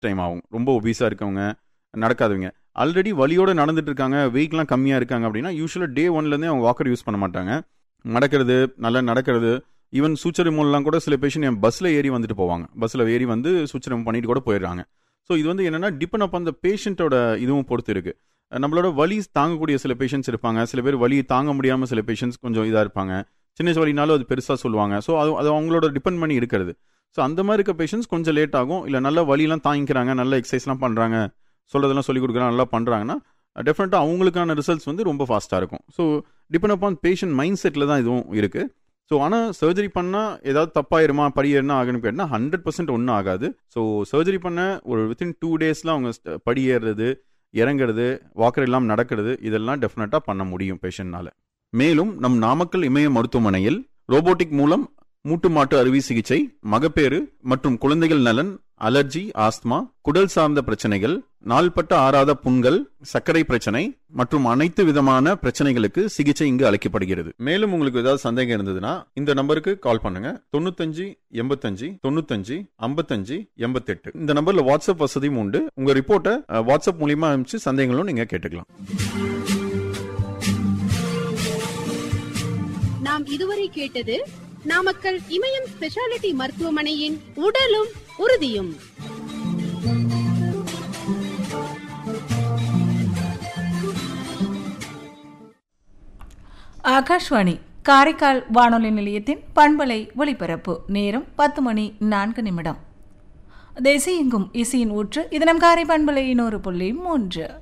time ஆகும் ரொம்ப ஒபீஸாக இருக்கவங்க நடக்காதவங்க ஆல்ரெடி வலியோட நடந்துட்டு இருக்காங்க வெயிட்லாம் கம்மியாக இருக்காங்க அப்படின்னா யூஸ்வலாக டே ஒன்லேருந்தே அவங்க வாக்கர் யூஸ் பண்ண மாட்டாங்க நடக்கிறது நல்லா நடக்கிறது ஈவன் சூச்சர் ரிமூவ்லாம் கூட சில பேஷண்ட் என் பஸ்ஸில் ஏறி வந்துட்டு போவாங்க பஸ்ஸில் ஏறி வந்து சூச்சர் ரிமூவ் பண்ணிட்டு கூட போயிடுறாங்க ஸோ இது வந்து என்னன்னா டிபெண்ட் அப் அந்த பேஷண்ட்டோட இதுவும் பொறுத்து இருக்கு நம்மளோட வலி தாங்கக்கூடிய சில பேஷண்ட்ஸ் இருப்பாங்க சில பேர் வலி தாங்க முடியாமல் சில பேஷண்ட்ஸ் கொஞ்சம் இதாக இருப்பாங்க சின்ன வலினாலும் அது பெருசாக சொல்லுவாங்க ஸோ அது அது அவங்களோட டிபெண்ட் பண்ணி இருக்கிறது ஸோ அந்த மாதிரி இருக்க பேஷண்ட்ஸ் கொஞ்சம் லேட் ஆகும் இல்லை நல்ல வலிலாம் தாங்கிக்கிறாங்க நல்ல எக்ஸசைஸ்லாம் பண்ணுறாங்க சொல்கிறதெல்லாம் சொல்லி கொடுக்குறாங்க நல்லா பண்ணுறாங்கன்னா டெஃபினட்டாக அவங்களுக்கான ரிசல்ட்ஸ் வந்து ரொம்ப ஃபாஸ்ட்டாக இருக்கும் so depend upon patient mind settle தான் இதுவும் இருக்குது ஸோ ஆனால் சர்ஜரி பண்ணால் ஏதாவது தப்பாயிருமா படியேறினா ஆகணும் கேட்டால் ஹண்ட்ரட் பர்சன்ட் ஒன்றும் ஆகாது ஸோ சர்ஜரி பண்ண ஒரு வித்தின் டூ டேஸில் அவங்க st- படி ஏறுறது இறங்குறது வாக்கர் இல்லாமல் நடக்கிறது இதெல்லாம் டெஃபினட்டாக பண்ண முடியும் பேஷண்ட்னால மேலும் நம் நாமக்கல் இமய மருத்துவமனையில் ரோபோட்டிக் மூலம் மூட்டு மாட்டு அறுவை சிகிச்சை மகப்பேறு மற்றும் குழந்தைகள் நலன் அலர்ஜி ஆஸ்துமா குடல் சார்ந்த பிரச்சனைகள் நாள்பட்ட ஆறாத புண்கள் சர்க்கரை பிரச்சனை மற்றும் அனைத்து விதமான பிரச்சனைகளுக்கு சிகிச்சை இங்கு அளிக்கப்படுகிறது மேலும் உங்களுக்கு ஏதாவது சந்தேகம் இருந்ததுன்னா இந்த நம்பருக்கு கால் பண்ணுங்க தொண்ணூத்தஞ்சு எண்பத்தஞ்சு தொண்ணூத்தஞ்சு ஐம்பத்தஞ்சு எண்பத்தெட்டு இந்த நம்பர்ல வாட்ஸ்அப் வசதியும் உண்டு உங்க ரிப்போர்ட்டை அஹ், வாட்ஸ்அப் மூலியமா அனுப்பிச்சு சந்தேகங்களும் நீங்க கேட்டுக்கலாம் நாம் இதுவரை கேட்டது நாமக்கல் இமயம் ஸ்பெஷாலிட்டி மருத்துவமனையின் உடலும் உறுதியும் ஆகாஷ்வாணி காரைக்கால் வானொலி நிலையத்தின் பண்பலை ஒளிபரப்பு நேரம் பத்து மணி நான்கு நிமிடம் தேசியெங்கும் இசையின் ஊற்று இது நம் காரை பண்பலை நூறு புள்ளி மூன்று